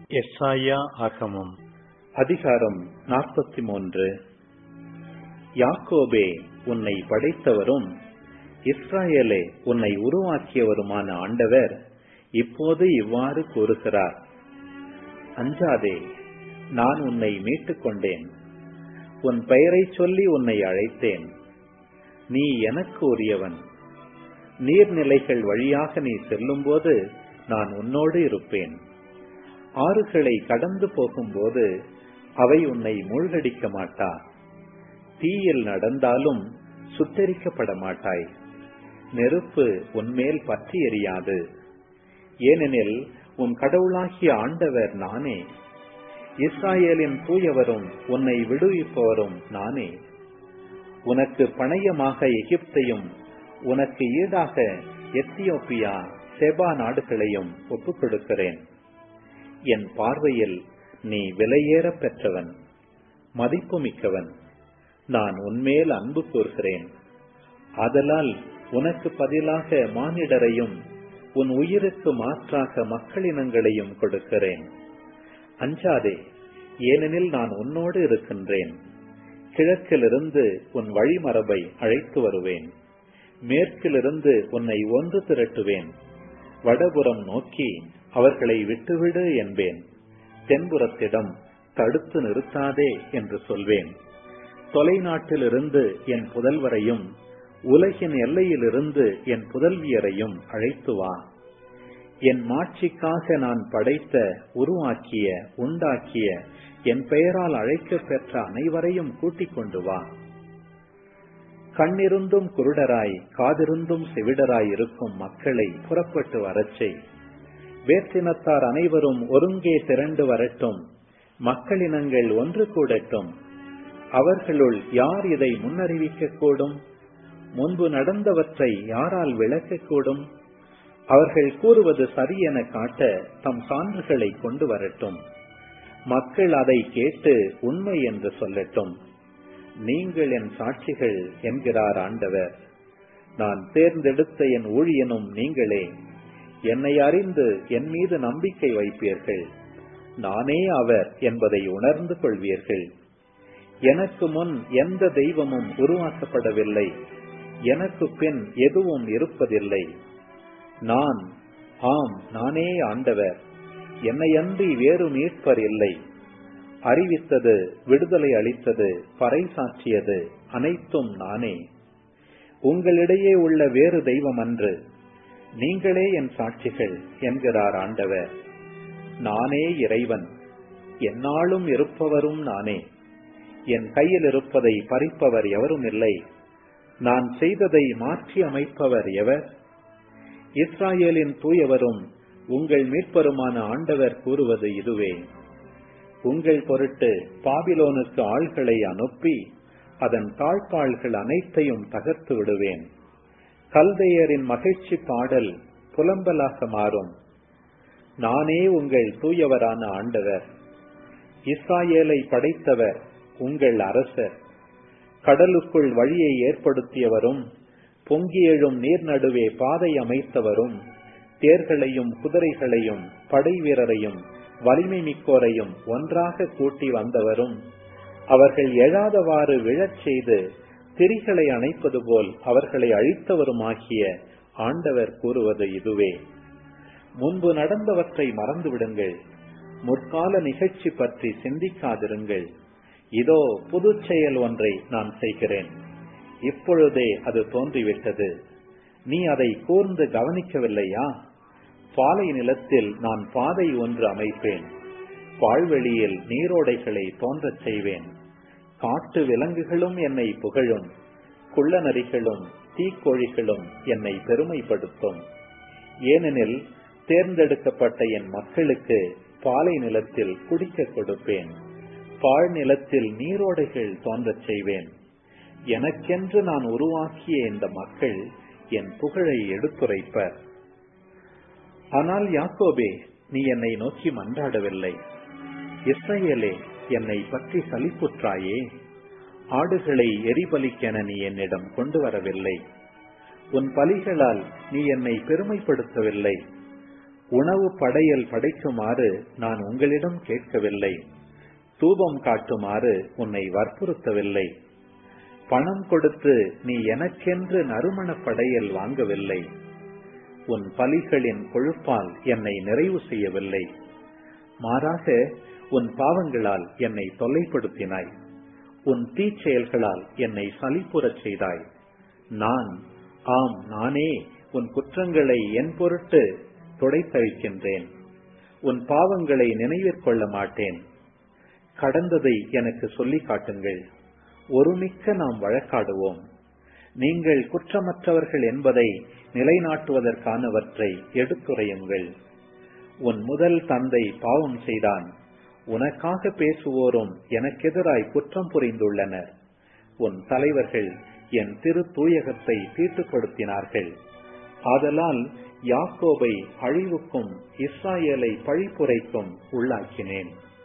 எஸ்ஐயா ஆகமம் அதிகாரம் நாற்பத்தி மூன்று யாக்கோபே உன்னை படைத்தவரும் இஸ்ராயேலே உன்னை உருவாக்கியவருமான ஆண்டவர் இப்போது இவ்வாறு கூறுகிறார் அஞ்சாதே நான் உன்னை மீட்டுக் கொண்டேன் உன் பெயரை சொல்லி உன்னை அழைத்தேன் நீ எனக்கு உரியவன் நீர்நிலைகள் வழியாக நீ செல்லும்போது நான் உன்னோடு இருப்பேன் ஆறுகளை கடந்து போகும்போது அவை உன்னை மூழ்கடிக்க மாட்டா தீயில் நடந்தாலும் சுத்தரிக்கப்பட மாட்டாய் நெருப்பு உன்மேல் பற்றி எரியாது ஏனெனில் உன் கடவுளாகிய ஆண்டவர் நானே இஸ்ராயேலின் தூயவரும் உன்னை விடுவிப்பவரும் நானே உனக்கு பணயமாக எகிப்தையும் உனக்கு ஈடாக எத்தியோப்பியா செபா நாடுகளையும் ஒப்புக் கொடுக்கிறேன் என் பார்வையில் நீ விலையேற பெற்றவன் மதிப்புமிக்கவன் நான் உன்மேல் அன்பு கூறுகிறேன் ஆதலால் உனக்கு பதிலாக மானிடரையும் உன் உயிருக்கு மாற்றாக மக்களினங்களையும் கொடுக்கிறேன் அஞ்சாதே ஏனெனில் நான் உன்னோடு இருக்கின்றேன் கிழக்கிலிருந்து உன் வழிமரபை அழைத்து வருவேன் மேற்கிலிருந்து உன்னை ஒன்று திரட்டுவேன் வடபுறம் நோக்கி அவர்களை விட்டுவிடு என்பேன் தென்புறத்திடம் தடுத்து நிறுத்தாதே என்று சொல்வேன் தொலைநாட்டிலிருந்து என் புதல்வரையும் உலகின் எல்லையிலிருந்து என் புதல்வியரையும் அழைத்து வா என் மாட்சிக்காக நான் படைத்த உருவாக்கிய உண்டாக்கிய என் பெயரால் அழைக்க பெற்ற அனைவரையும் கூட்டிக் கொண்டு வா கண்ணிருந்தும் குருடராய் காதிருந்தும் செவிடராய் இருக்கும் மக்களை புறப்பட்டு வரச்சை வேற்றினத்தார் அனைவரும் ஒருங்கே திரண்டு வரட்டும் மக்களினங்கள் ஒன்று கூடட்டும் அவர்களுள் யார் இதை முன்னறிவிக்க கூடும் முன்பு நடந்தவற்றை யாரால் விளக்கக்கூடும் அவர்கள் கூறுவது சரியென காட்ட தம் சான்றுகளை கொண்டு வரட்டும் மக்கள் அதை கேட்டு உண்மை என்று சொல்லட்டும் நீங்கள் என் சாட்சிகள் என்கிறார் ஆண்டவர் நான் தேர்ந்தெடுத்த என் ஊழியனும் நீங்களே என்னை அறிந்து என் மீது நம்பிக்கை வைப்பீர்கள் நானே அவர் என்பதை உணர்ந்து கொள்வீர்கள் எனக்கு முன் எந்த தெய்வமும் உருவாக்கப்படவில்லை எனக்கு பின் எதுவும் இருப்பதில்லை நான் ஆம் நானே ஆண்டவர் என்னை அன்றி வேறு மீட்பர் இல்லை அறிவித்தது விடுதலை அளித்தது பறைசாற்றியது அனைத்தும் நானே உங்களிடையே உள்ள வேறு தெய்வம் அன்று நீங்களே என் சாட்சிகள் என்கிறார் ஆண்டவர் நானே இறைவன் என்னாலும் இருப்பவரும் நானே என் கையில் இருப்பதை பறிப்பவர் எவரும் இல்லை நான் செய்ததை மாற்றி அமைப்பவர் எவர் இஸ்ராயேலின் தூயவரும் உங்கள் மீட்பருமான ஆண்டவர் கூறுவது இதுவே உங்கள் பொருட்டு பாபிலோனுக்கு ஆள்களை அனுப்பி அதன் தாழ்பாள்கள் அனைத்தையும் தகர்த்து விடுவேன் கல்தையரின் மகிழ்ச்சி பாடல் புலம்பலாக மாறும் நானே உங்கள் தூயவரான ஆண்டவர் இஸ்ராயேலை படைத்தவர் உங்கள் அரசர் கடலுக்குள் வழியை ஏற்படுத்தியவரும் பொங்கி எழும் நீர் நடுவே பாதை அமைத்தவரும் தேர்களையும் குதிரைகளையும் படை வீரரையும் வலிமை மிக்கோரையும் ஒன்றாக கூட்டி வந்தவரும் அவர்கள் எழாதவாறு விழச் செய்து திரிகளை அணைப்பது போல் அவர்களை அழித்தவருமாகிய ஆண்டவர் கூறுவது இதுவே முன்பு நடந்தவற்றை மறந்துவிடுங்கள் முற்கால நிகழ்ச்சி பற்றி சிந்திக்காதிருங்கள் இதோ புது செயல் ஒன்றை நான் செய்கிறேன் இப்பொழுதே அது தோன்றிவிட்டது நீ அதை கூர்ந்து கவனிக்கவில்லையா பாலை நிலத்தில் நான் பாதை ஒன்று அமைப்பேன் பால்வெளியில் நீரோடைகளை தோன்றச் செய்வேன் காட்டு விலங்குகளும் என்னை புகழும் குள்ள நரிகளும் தீக்கோழிகளும் என்னை பெருமைப்படுத்தும் ஏனெனில் தேர்ந்தெடுக்கப்பட்ட என் மக்களுக்கு பாலை நிலத்தில் குடிக்க கொடுப்பேன் பாழ் நிலத்தில் நீரோடைகள் தோன்றச் செய்வேன் எனக்கென்று நான் உருவாக்கிய இந்த மக்கள் என் புகழை எடுத்துரைப்பர் ஆனால் யாக்கோபே நீ என்னை நோக்கி மன்றாடவில்லை இஸ்ரேலே என்னை பற்றி சலிப்புற்றாயே ஆடுகளை எரிபலிக்கென நீ என்னிடம் கொண்டு வரவில்லை உன் பலிகளால் நீ என்னை பெருமைப்படுத்தவில்லை உணவு படையல் படைக்குமாறு நான் உங்களிடம் கேட்கவில்லை தூபம் காட்டுமாறு உன்னை வற்புறுத்தவில்லை பணம் கொடுத்து நீ எனக்கென்று நறுமண படையல் வாங்கவில்லை உன் பலிகளின் கொழுப்பால் என்னை நிறைவு செய்யவில்லை மாறாக உன் பாவங்களால் என்னை தொல்லைப்படுத்தினாய் உன் தீச்செயல்களால் என்னை சலிப்புறச் செய்தாய் நான் ஆம் நானே உன் குற்றங்களை என் பொருட்டு துடைத்தழிக்கின்றேன் உன் பாவங்களை நினைவிற்கொள்ள மாட்டேன் கடந்ததை எனக்கு சொல்லி காட்டுங்கள் ஒருமிக்க நாம் வழக்காடுவோம் நீங்கள் குற்றமற்றவர்கள் என்பதை நிலைநாட்டுவதற்கானவற்றை எடுத்துரையுங்கள் உன் முதல் தந்தை பாவம் செய்தான் உனக்காக பேசுவோரும் எனக்கெதிராய் குற்றம் புரிந்துள்ளனர் உன் தலைவர்கள் என் திரு தூயகத்தை தீட்டுப்படுத்தினார்கள் ஆதலால் யாக்கோபை அழிவுக்கும் இஸ்ராயேலை பழிப்புரைக்கும் உள்ளாக்கினேன்